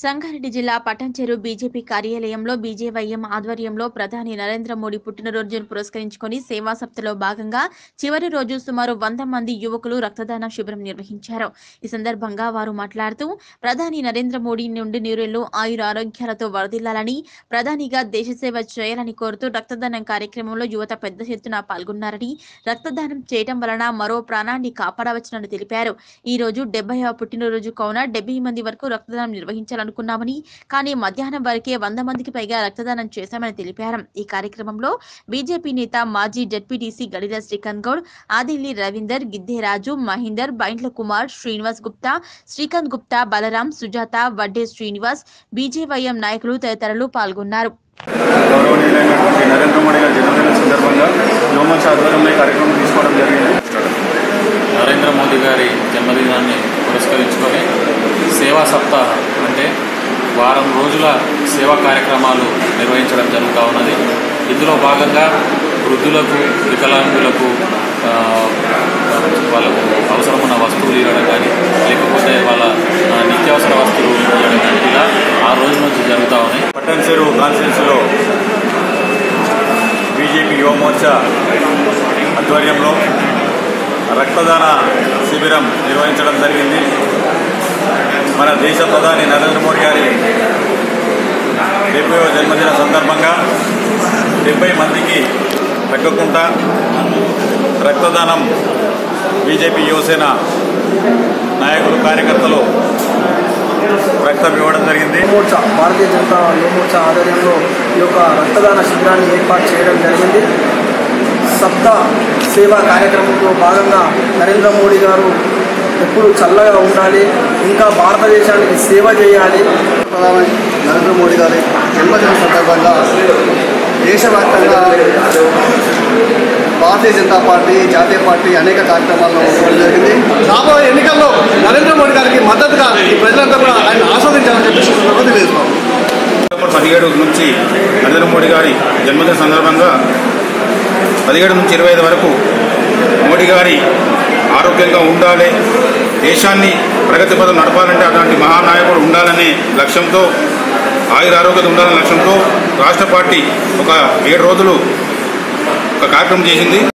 సంగారెడ్డి జిల్లా పటాన్చెరు బీజేపీ కార్యాలయంలో బీజేవైఎం ఆధ్వర్యంలో ప్రధాని నరేంద్ర మోడీ పుట్టినరోజును పురస్కరించుకొని సేవా సప్తాహలో భాగంగా చివరి రోజు సుమారు వంద మంది యువకులు రక్తదాన శిబిరం నిర్వహించారు ఈ సందర్భంగా వారు మాట్లాడుతూ ప్రధాని నరేంద్ర మోడీ నుండి నీరులు ఆయుర ఆరోగ్యాలతో వరదిల్లాలని ప్రధానిగా దేశ సేవ చేయాలని కోరుతూ రక్తదానం కార్యక్రమంలో యువత పెద్ద ఎత్తున పాల్గొన్నారని రక్తదానం చేయడం వలన మరో ప్రాణాన్ని కాపాడవచ్చునని తెలిపారు ఈ రోజు డెబ్బైవ పుట్టినరోజు కావున డెబ్బై మంది వరకు రక్తదానం నిర్వహించాలనుకున్నామని కానీ మధ్యాహ్నం వరకే వంద మందికి పైగా రక్తదానం చేశామని తెలిపారు ఈ కార్యక్రమంలో బీజేపీ నేత మాజీ జడ్పీటీసీ గడిల శ్రీకాంత్ గౌడ్ ఆదిల్లి రవీందర్ గిద్దే రాజు మహేందర్ బైండ్ల కుమార్ శ్రీనివాస్ గుప్తా శ్రీకాంత్ గుప్తా బలరాం సుజాత వడ్డే శ్రీనివాస్ బీజేవైఎం నాయకులు తదితరులు పాల్గొన్నారు గౌరవనీయులైనటువంటి నరేంద్ర మోడీ గారి జన్మదిన సందర్భంగా యువమంచ ఆధ్వర్యంలో ఈ కార్యక్రమం తీసుకోవడం జరిగింది నరేంద్ర మోదీ గారి జన్మదినాన్ని పురస్కరించుకొని సేవా సప్తాహ అంటే వారం రోజుల సేవా కార్యక్రమాలు నిర్వహించడం జరుగుతూ ఉన్నది ఇందులో భాగంగా వృద్ధులకు వికలాంగులకు ఆ, వాళ్ళకు అవసరమున్న వస్తువులు ఇవ్వడం కానీ లేకపోతే వాళ్ళ ఆ, నిత్యావసర వస్తువులు ఇవ్వడం కానీ ఇలా ఆ రోజు నుంచి జరుగుతూ ఉన్నాయి పట్టణచేరు కాన్స్టిట్యున్సీలో బీజేపీ యువ మోర్చా ఆధ్వర్యంలో రక్తదాన శిబిరం నిర్వహించడం జరిగింది మన దేశ ప్రధాని నరేంద్ర మోడీ గారి డెబ్బైవ జన్మదిన సందర్భంగా డెబ్బై మందికి తగ్గకుండా రక్తదానం బీజేపీ యువసేన నాయకులు కార్యకర్తలు రక్తం ఇవ్వడం జరిగింది మోర్చా భారతీయ జనతా యువ మోర్చా ఆధ్వర్యంలో ఈ యొక్క రక్తదాన శిబిరాన్ని ఏర్పాటు చేయడం జరిగింది సప్త సేవా కార్యక్రమంలో భాగంగా నరేంద్ర మోడీ గారు ఎప్పుడు చల్లగా ఉండాలి ఇంకా భారతదేశానికి సేవ చేయాలి ప్రధాని నరేంద్ర మోడీ గారి జన్మదిన సందర్భంగా దేశవ్యాప్తంగా భారతీయ జనతా పార్టీ జాతీయ పార్టీ అనేక కార్యక్రమాలను నిర్వహించడం జరిగింది రాబోయే ఎన్నికల్లో నరేంద్ర మోడీ గారికి మద్దతుగా ఈ ప్రజలంతా కూడా ఆయన ఆస్వాదించాలని చెప్పేసి ఈ సందర్భంగా తెలియజేస్తున్నాం అక్టోబర్ పదిహేడు నుంచి నరేంద్ర మోడీ గారి జన్మదిన సందర్భంగా పదిహేడు నుంచి ఇరవై ఐదు వరకు మోడీ గారి ఆరోగ్యంగా ఉండాలి దేశాన్ని ప్రగతి పదం నడపాలంటే అలాంటి మహానాయకుడు ఉండాలనే లక్ష్యంతో ఆయుర ఆరోగ్యత ఉండాలనే లక్ష్యంతో రాష్ట్ర పార్టీ ఒక ఏడు రోజులు ఒక కార్యక్రమం చేసింది